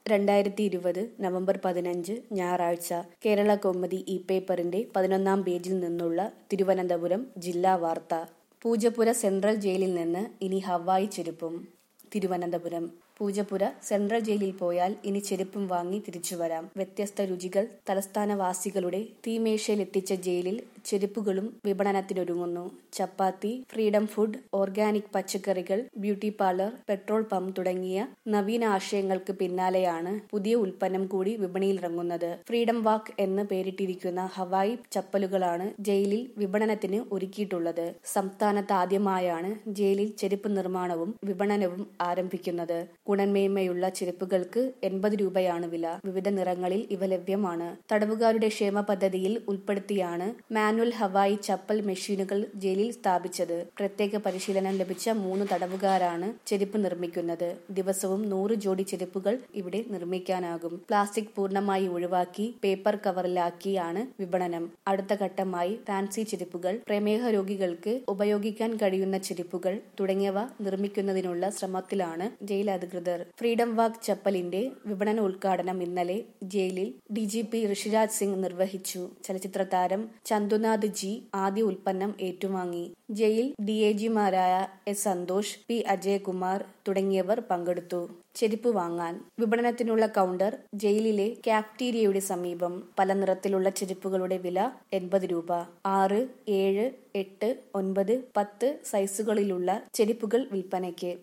രണ്ടായിരത്തി ഇരുപത് നവംബർ പതിനഞ്ച് ഞായറാഴ്ച കേരള കൗമുദി ഇ പേപ്പറിന്റെ പതിനൊന്നാം പേജിൽ നിന്നുള്ള തിരുവനന്തപുരം ജില്ലാ വാർത്ത പൂജപ്പുര സെൻട്രൽ ജയിലിൽ നിന്ന് ഇനി ഹവായി ചെരുപ്പും തിരുവനന്തപുരം പൂജപ്പുര സെൻട്രൽ ജയിലിൽ പോയാൽ ഇനി ചെരുപ്പും വാങ്ങി തിരിച്ചു വരാം വ്യത്യസ്ത രുചികൾ തലസ്ഥാനവാസികളുടെ തീമേശയിലെത്തിച്ച ജയിലിൽ ചെരുപ്പുകളും വിപണനത്തിനൊരുങ്ങുന്നു ചപ്പാത്തി ഫ്രീഡം ഫുഡ് ഓർഗാനിക് പച്ചക്കറികൾ ബ്യൂട്ടി പാർലർ പെട്രോൾ പമ്പ് തുടങ്ങിയ നവീന ആശയങ്ങൾക്ക് പിന്നാലെയാണ് പുതിയ ഉൽപ്പന്നം കൂടി വിപണിയിലിറങ്ങുന്നത് ഫ്രീഡം വാക്ക് എന്ന് പേരിട്ടിരിക്കുന്ന ഹവായി ചപ്പലുകളാണ് ജയിലിൽ വിപണനത്തിന് ഒരുക്കിയിട്ടുള്ളത് സംസ്ഥാനത്ത് ആദ്യമായാണ് ജയിലിൽ ചെരുപ്പ് നിർമ്മാണവും വിപണനവും ആരംഭിക്കുന്നത് ഗുണമേന്മയുള്ള ചെരുപ്പുകൾക്ക് എൺപത് രൂപയാണ് വില വിവിധ നിറങ്ങളിൽ ഇവ ലഭ്യമാണ് തടവുകാരുടെ ക്ഷേമ പദ്ധതിയിൽ ഉൾപ്പെടുത്തിയാണ് മാനുവൽ ഹവായി ചപ്പൽ മെഷീനുകൾ ജയിലിൽ സ്ഥാപിച്ചത് പ്രത്യേക പരിശീലനം ലഭിച്ച മൂന്ന് തടവുകാരാണ് ചെരുപ്പ് നിർമ്മിക്കുന്നത് ദിവസവും നൂറ് ജോഡി ചെരുപ്പുകൾ ഇവിടെ നിർമ്മിക്കാനാകും പ്ലാസ്റ്റിക് പൂർണ്ണമായി ഒഴിവാക്കി പേപ്പർ കവറിലാക്കിയാണ് വിപണനം അടുത്ത ഘട്ടമായി ഫാൻസി ചെരുപ്പുകൾ പ്രമേഹ രോഗികൾക്ക് ഉപയോഗിക്കാൻ കഴിയുന്ന ചെരുപ്പുകൾ തുടങ്ങിയവ നിർമ്മിക്കുന്നതിനുള്ള ശ്രമത്തിലാണ് ജയിൽ അധികൃതർ ഫ്രീഡം വാക്ക് ചപ്പലിന്റെ വിപണന ഉദ്ഘാടനം ഇന്നലെ ജയിലിൽ D G P Rishiraj Singh നിർവഹിച്ചു ചലച്ചിത്ര താരം ചന്തുനാഥ് ജി ആദ്യ ഉൽപ്പന്നം ഏറ്റുവാങ്ങി ജയിൽ ഡി എ ജിമാരായ എസ് സന്തോഷ് പി അജയകുമാർ തുടങ്ങിയവർ പങ്കെടുത്തു ചെരുപ്പ് വാങ്ങാൻ വിപണനത്തിനുള്ള കൗണ്ടർ ജയിലിലെ കാഫ്റ്റീരിയയുടെ സമീപം പല നിറത്തിലുള്ള ചെരുപ്പുകളുടെ വില എൺപത് രൂപ ആറ് ഏഴ് എട്ട് ഒൻപത് പത്ത് സൈസുകളിലുള്ള ചെരുപ്പുകൾ വിൽപ്പനയ്ക്ക്